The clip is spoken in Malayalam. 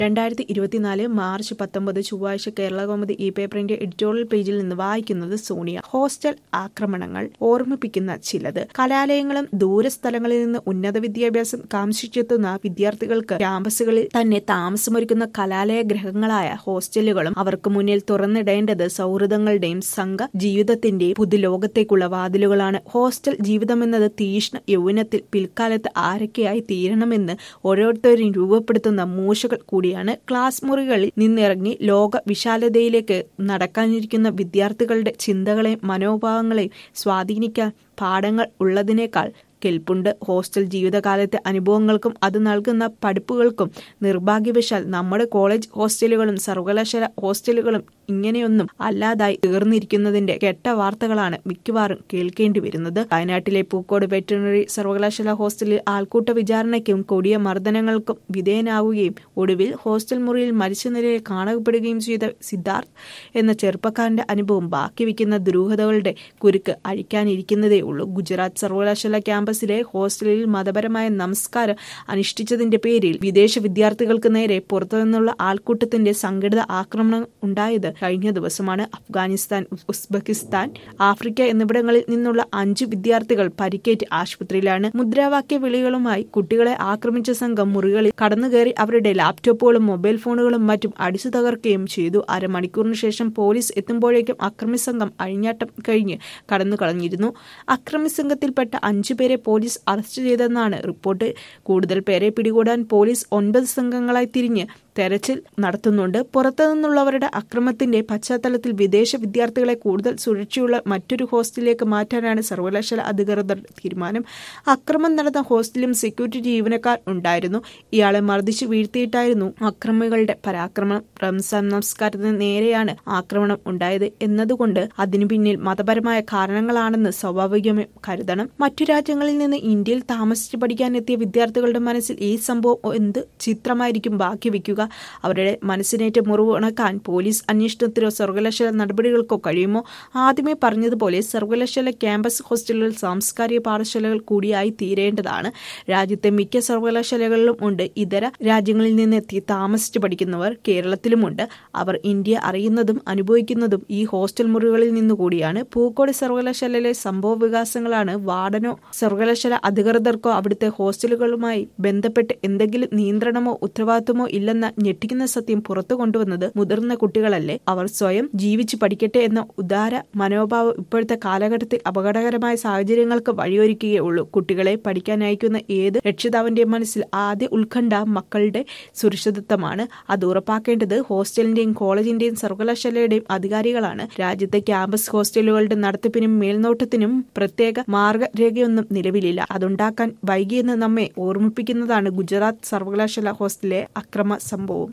രണ്ടായിരത്തി ഇരുപത്തിനാല് മാർച്ച് പത്തൊമ്പത് ചൊവ്വാഴ്ച കേരളകൗമുദി ഈ പേപ്പറിന്റെ എഡിറ്റോറിയൽ പേജിൽ നിന്ന് വായിക്കുന്നത് സോണിയ ഹോസ്റ്റൽ ആക്രമണങ്ങൾ ഓർമ്മിപ്പിക്കുന്ന ചിലത് കലാലയങ്ങളും ദൂരസ്ഥലങ്ങളിൽ നിന്ന് ഉന്നത വിദ്യാഭ്യാസം കാംക്ഷിച്ചെത്തുന്ന വിദ്യാർത്ഥികൾക്ക് ക്യാമ്പസുകളിൽ തന്നെ താമസമൊരുക്കുന്ന കലാലയ ഗ്രഹങ്ങളായ ഹോസ്റ്റലുകളും അവർക്ക് മുന്നിൽ തുറന്നിടേണ്ടത് സൗഹൃദങ്ങളുടെയും സംഘ ജീവിതത്തിന്റെയും പുതുലോകത്തേക്കുള്ള വാതിലുകളാണ് ഹോസ്റ്റൽ ജീവിതമെന്നത് തീഷ്ണ യൗവനത്തിൽ പിൽക്കാലത്ത് ആരൊക്കെയായി തീരണമെന്ന് ഓരോരുത്തരും രൂപപ്പെടുത്തുന്ന മൂശകൾ കൂടിയാണ് ക്ലാസ് മുറികളിൽ നിന്നിറങ്ങി ലോക വിശാലതയിലേക്ക് നടക്കാനിരിക്കുന്ന വിദ്യാർത്ഥികളുടെ ചിന്തകളെയും മനോഭാവങ്ങളെയും സ്വാധീനിക്കാൻ പാഠങ്ങൾ ഉള്ളതിനേക്കാൾ കെൽപ്പുണ്ട് ഹോസ്റ്റൽ ജീവിതകാലത്തെ അനുഭവങ്ങൾക്കും അത് നൽകുന്ന പഠിപ്പുകൾക്കും നിർഭാഗ്യവശാൽ നമ്മുടെ കോളേജ് ഹോസ്റ്റലുകളും സർവകലാശാല ഹോസ്റ്റലുകളും ഇങ്ങനെയൊന്നും അല്ലാതായി തീർന്നിരിക്കുന്നതിന്റെ കെട്ട വാർത്തകളാണ് മിക്കവാറും കേൾക്കേണ്ടി വരുന്നത് വയനാട്ടിലെ പൂക്കോട് വെറ്ററിനറി സർവകലാശാല ഹോസ്റ്റലിൽ ആൾക്കൂട്ട വിചാരണയ്ക്കും കൊടിയ മർദ്ദനങ്ങൾക്കും വിധേയനാവുകയും ഒടുവിൽ ഹോസ്റ്റൽ മുറിയിൽ മരിച്ച നിലയിൽ കാണപ്പെടുകയും ചെയ്ത സിദ്ധാർത്ഥ് എന്ന ചെറുപ്പക്കാരന്റെ അനുഭവം ബാക്കി വയ്ക്കുന്ന ദുരൂഹതകളുടെ കുരുക്ക് അഴിക്കാനിരിക്കുന്നതേ ഉള്ളൂ ഗുജറാത്ത് സർവകലാശാല ക്യാമ്പസിലെ ഹോസ്റ്റലിൽ മതപരമായ നമസ്കാരം അനുഷ്ഠിച്ചതിന്റെ പേരിൽ വിദേശ വിദ്യാർത്ഥികൾക്ക് നേരെ പുറത്തുനിന്നുള്ള ആൾക്കൂട്ടത്തിന്റെ സംഘടിത ആക്രമണം ഉണ്ടായത് കഴിഞ്ഞ ദിവസമാണ് അഫ്ഗാനിസ്ഥാൻ ഉസ്ബെക്കിസ്ഥാൻ ആഫ്രിക്ക എന്നിവിടങ്ങളിൽ നിന്നുള്ള അഞ്ച് വിദ്യാർത്ഥികൾ പരിക്കേറ്റ് ആശുപത്രിയിലാണ് മുദ്രാവാക്യ വിളികളുമായി കുട്ടികളെ ആക്രമിച്ച സംഘം മുറികളിൽ കടന്നുകയറി അവരുടെ ലാപ്ടോപ്പുകളും മൊബൈൽ ഫോണുകളും മറ്റും അടിച്ചു തകർക്കുകയും ചെയ്തു അരമണിക്കൂറിന് ശേഷം പോലീസ് എത്തുമ്പോഴേക്കും അക്രമി സംഘം അഴിഞ്ഞാട്ടം കഴിഞ്ഞ് കടന്നു കളഞ്ഞിരുന്നു അക്രമി സംഘത്തിൽപ്പെട്ട അഞ്ചു പേരെ പോലീസ് അറസ്റ്റ് ചെയ്തെന്നാണ് റിപ്പോർട്ട് കൂടുതൽ പേരെ പിടികൂടാൻ പോലീസ് ഒൻപത് സംഘങ്ങളായി തിരിഞ്ഞ് തെരച്ചിൽ നടത്തുന്നുണ്ട് പുറത്തുനിന്നുള്ളവരുടെ അക്രമത്തിന്റെ പശ്ചാത്തലത്തിൽ വിദേശ വിദ്യാർത്ഥികളെ കൂടുതൽ സുരക്ഷയുള്ള മറ്റൊരു ഹോസ്റ്റലിലേക്ക് മാറ്റാനാണ് സർവകലാശാല അധികൃതരുടെ തീരുമാനം അക്രമം നടന്ന ഹോസ്റ്റലിലും സെക്യൂരിറ്റി ജീവനക്കാർ ഉണ്ടായിരുന്നു ഇയാളെ മർദ്ദിച്ചു വീഴ്ത്തിയിട്ടായിരുന്നു അക്രമികളുടെ പരാക്രമണം റംസാൻ നമസ്കാരത്തിന് നേരെയാണ് ആക്രമണം ഉണ്ടായത് എന്നതുകൊണ്ട് അതിനു പിന്നിൽ മതപരമായ കാരണങ്ങളാണെന്ന് സ്വാഭാവികമായി കരുതണം മറ്റു രാജ്യങ്ങളിൽ നിന്ന് ഇന്ത്യയിൽ താമസിച്ച് പഠിക്കാനെത്തിയ വിദ്യാർത്ഥികളുടെ മനസ്സിൽ ഈ സംഭവം എന്ത് ചിത്രമായിരിക്കും ബാക്കി വയ്ക്കുക അവരുടെ മനസ്സിനേറ്റ മുറിവ് ഉണക്കാൻ പോലീസ് അന്വേഷണത്തിലോ സർവകലാശാല നടപടികൾക്കോ കഴിയുമോ ആദ്യമേ പറഞ്ഞതുപോലെ സർവകലാശാല ക്യാമ്പസ് ഹോസ്റ്റലുകൾ സാംസ്കാരിക പാഠശാലകൾ കൂടിയായി തീരേണ്ടതാണ് രാജ്യത്തെ മിക്ക സർവകലാശാലകളിലും ഉണ്ട് ഇതര രാജ്യങ്ങളിൽ നിന്നെത്തി താമസിച്ച് പഠിക്കുന്നവർ കേരളത്തിലുമുണ്ട് അവർ ഇന്ത്യ അറിയുന്നതും അനുഭവിക്കുന്നതും ഈ ഹോസ്റ്റൽ മുറികളിൽ നിന്നുകൂടിയാണ് പൂക്കോട് സർവകലാശാലയിലെ സംഭവ വികാസങ്ങളാണ് വാർഡനോ സർവകലാശാല അധികൃതർക്കോ അവിടുത്തെ ഹോസ്റ്റലുകളുമായി ബന്ധപ്പെട്ട് എന്തെങ്കിലും നിയന്ത്രണമോ ഉത്തരവാദിത്വമോ ഇല്ലെന്ന ഞെട്ടിക്കുന്ന സത്യം പുറത്തു കൊണ്ടുവന്നത് മുതിർന്ന കുട്ടികളല്ലേ അവർ സ്വയം ജീവിച്ചു പഠിക്കട്ടെ എന്ന ഉദാര മനോഭാവം ഇപ്പോഴത്തെ കാലഘട്ടത്തിൽ അപകടകരമായ സാഹചര്യങ്ങൾക്ക് വഴിയൊരുക്കുകയുള്ളൂ കുട്ടികളെ പഠിക്കാൻ അയക്കുന്ന ഏത് രക്ഷിതാവിന്റെ മനസ്സിൽ ആദ്യ ഉത്കണ്ഠ മക്കളുടെ സുരക്ഷിതത്വമാണ് അത് ഉറപ്പാക്കേണ്ടത് ഹോസ്റ്റലിന്റെയും കോളേജിന്റെയും സർവകലാശാലയുടെയും അധികാരികളാണ് രാജ്യത്തെ ക്യാമ്പസ് ഹോസ്റ്റലുകളുടെ നടത്തിപ്പിനും മേൽനോട്ടത്തിനും പ്രത്യേക മാർഗരേഖയൊന്നും നിലവിലില്ല അതുണ്ടാക്കാൻ വൈകിയെന്ന് നമ്മെ ഓർമ്മിപ്പിക്കുന്നതാണ് ഗുജറാത്ത് സർവകലാശാല ഹോസ്റ്റലിലെ അക്രമ സംഭവം